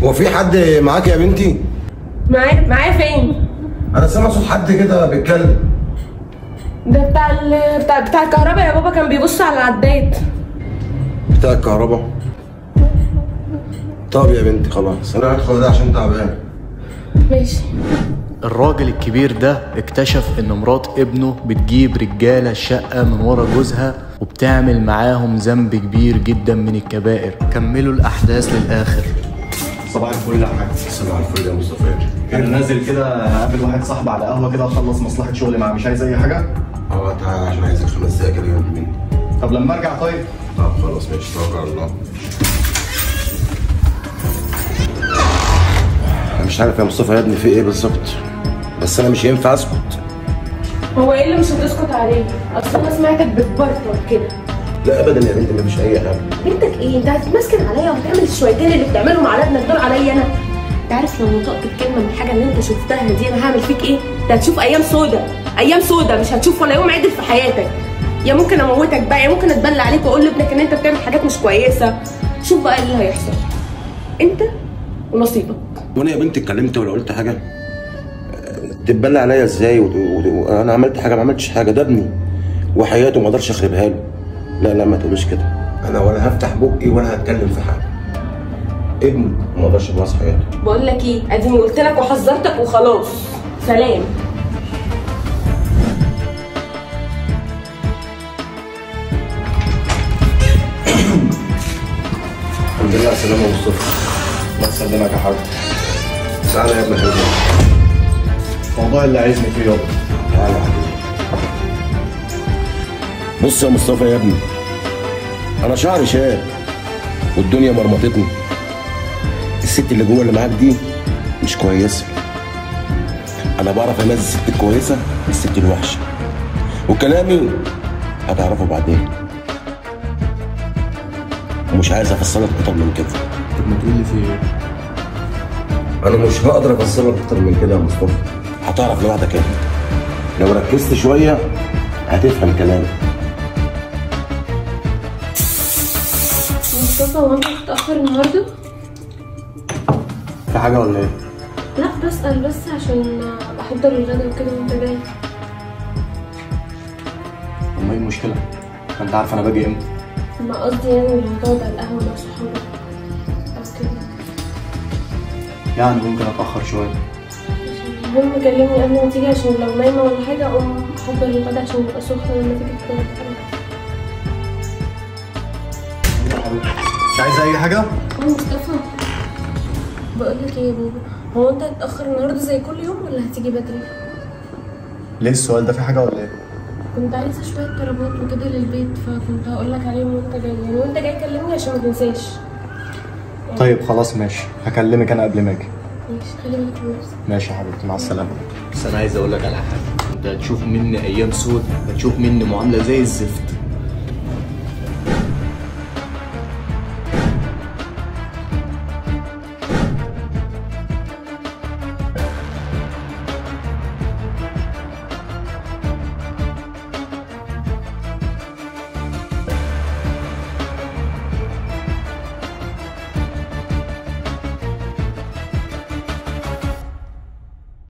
هو في حد معاك يا بنتي؟ معايا معايا فين؟ انا سامع صوت حد كده بيتكلم ده بتاع ال... بتاع بتاع الكهرباء يا بابا كان بيبص على العداد بتاع الكهرباء طب يا بنتي خلاص انا هدخل ده عشان تعبان ماشي الراجل الكبير ده اكتشف ان مرات ابنه بتجيب رجالة الشقة من ورا جوزها وبتعمل معاهم ذنب كبير جدا من الكبائر كملوا الاحداث للاخر صباح الفل يا حاج صباح الفل يا مصطفى انا نازل كده هقابل واحد صاحبي على قهوه كده اخلص مصلحه شغلي معاه مش عايز اي حاجه اه تعالى عشان عايزك خمس دقايق كده جنب مني طب لما ارجع طيب طب خلاص ماشي توكل على الله أنا مش عارف يا مصطفى يا ابني في ايه بالظبط بس انا مش هينفع اسكت هو ايه اللي مش هتسكت عليه؟ اصل انا سمعتك بتبرطر كده لا ابدا يا بنتي مفيش اي حاجه بنتك ايه؟ انت هتتمسكن عليا وهتعمل الشويتين اللي بتعملهم على ابنك دول عليا انا؟ انت عارف لو نطقت الكلمه من الحاجه اللي انت شفتها دي انا هعمل فيك ايه؟ انت هتشوف ايام سودا ايام سودا مش هتشوف ولا يوم عدل في حياتك يا ممكن اموتك بقى يا ممكن اتبلى عليك واقول لابنك ان انت بتعمل حاجات مش كويسه شوف بقى اللي هيحصل انت ونصيبك وانا يا بنتي اتكلمت ولا قلت حاجه تتبلى عليا ازاي وانا عملت حاجه ما عملتش حاجه ده ابني وحياته ما اقدرش اخربها له لا لا ما تقوليش كده انا ولا هفتح بقي ولا هتكلم في حاجه ابني ما اقدرش ابوظ حياته بقول لك ايه اديني قلت لك وحذرتك وخلاص سلام الحمد لله على السلامه يا مصطفى الله يسلمك يا حاج تعالى يا ابني حبيبي الموضوع اللي عايزني فيه يابا تعالى يا حبيبي بص يا مصطفى يا ابني انا شعري شاب والدنيا مرمطتني الست اللي جوه اللي معاك دي مش كويسه انا بعرف اميز الست الكويسه من الست الوحشه وكلامي هتعرفه بعدين ومش عايز افصلك اكتر من كده طب ما تقول لي في ايه انا مش هقدر افصلك اكتر من كده يا مصطفى هتعرف لوحدك انت لو ركزت شويه هتفهم كلامي مصطفى هو انت هتتاخر النهارده؟ في حاجه ولا ايه لا بسأل بس عشان احضر الغدا وكده وانت جاي طب ما ايه المشكله ما انت عارف انا باجي امتى ما قصدي يعني اللي هتقعد على القهوة مع صحابك او كده يعني ممكن اتاخر شويه المهم كلمني قبل ما تيجي عشان لو نايمة ولا حاجة اقوم احضر الغدا عشان يبقى سخن لما تيجي تتغدى مش عايز اي حاجه اه مصطفى بقول لك ايه يا بابا هو انت هتتأخر النهارده زي كل يوم ولا هتيجي بدري؟ ليه السؤال ده في حاجه ولا ايه كنت عايزة شوية طلبات وكده للبيت فكنت هقول لك عليهم وانت جاي يعني وانت جاي كلمني عشان ما تنساش طيب خلاص ماشي هكلمك انا قبل ما اجي ماشي خلي بالك من نفسك ماشي يا حبيبتي مع السلامه بس انا عايز اقول لك على حاجة انت هتشوف مني ايام سود هتشوف مني معاملة زي الزفت